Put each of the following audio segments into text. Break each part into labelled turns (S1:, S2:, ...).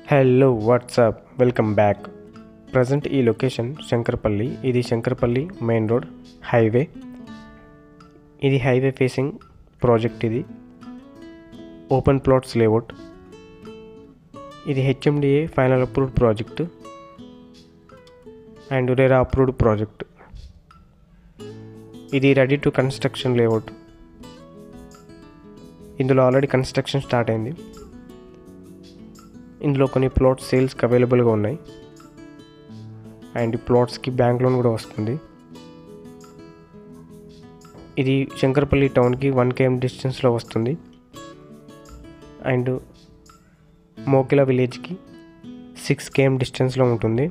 S1: hello what's up welcome back present ఈ location Shankarpalli ఇది Shankarpalli main road highway ఇది హైవే ఫేసింగ్ ప్రాజెక్ట్ ఇది ఓపెన్ ప్లాట్స్ లేఅవుట్ ఇది HMDA final approved project and RERA approved project ఇది ready to construction layout ఇందులో already construction start అయింది ఇందులో కొన్ని ప్లాట్స్ సేల్స్కి అవైలబుల్గా ఉన్నాయి అండ్ ఈ ప్లాట్స్కి బ్యాంక్ లోన్ కూడా వస్తుంది ఇది శంకరపల్లి టౌన్కి వన్ కేఎం డిస్టెన్స్లో వస్తుంది అండ్ మోకిలా విలేజ్కి సిక్స్ కేఎం డిస్టెన్స్లో ఉంటుంది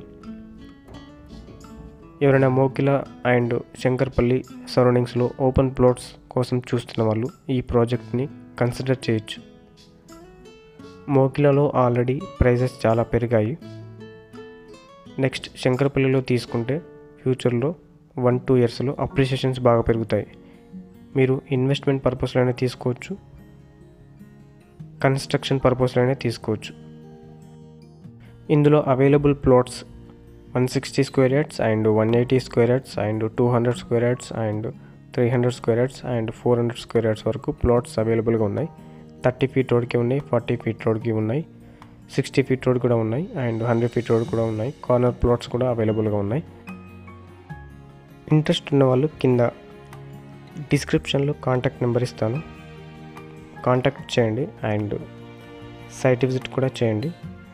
S1: ఎవరైనా మోకిలా అండ్ శంకర్పల్లి సరౌండింగ్స్లో ఓపెన్ ప్లాట్స్ కోసం చూస్తున్న వాళ్ళు ఈ ప్రాజెక్ట్ని కన్సిడర్ చేయొచ్చు మోకిలాలో ఆల్రెడీ ప్రైజెస్ చాలా పెరిగాయి నెక్స్ట్ శంకరపల్లిలో తీసుకుంటే ఫ్యూచర్లో వన్ టూ ఇయర్స్లో అప్రిషియేషన్స్ బాగా పెరుగుతాయి మీరు ఇన్వెస్ట్మెంట్ పర్పస్లోనే తీసుకోవచ్చు కన్స్ట్రక్షన్ పర్పస్లోనే తీసుకోవచ్చు ఇందులో available plots one sixty square yards and one eighty square yards and two hundred square yards and three hundred square yards and four hundred square yards వరకు plots అవైలబుల్గా ఉన్నాయి థర్టీ ఫీట్ రోడ్కి ఉన్నాయి forty feet రోడ్కి ఉన్నాయి sixty feet road కూడా ఉన్నాయి and hundred feet road కూడా ఉన్నాయి కార్నర్ ప్లాట్స్ కూడా అవైలబుల్గా ఉన్నాయి ఇంట్రెస్ట్ ఉన్న వాళ్ళు కింద డిస్క్రిప్షన్లో కాంటాక్ట్ నెంబర్ ఇస్తాను కాంటాక్ట్ చేయండి అండ్ సైట్ విజిట్ కూడా చేయండి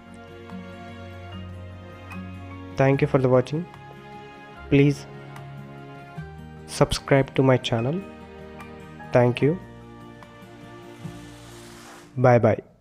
S1: thank you for the watching please subscribe to my channel thank you bye bye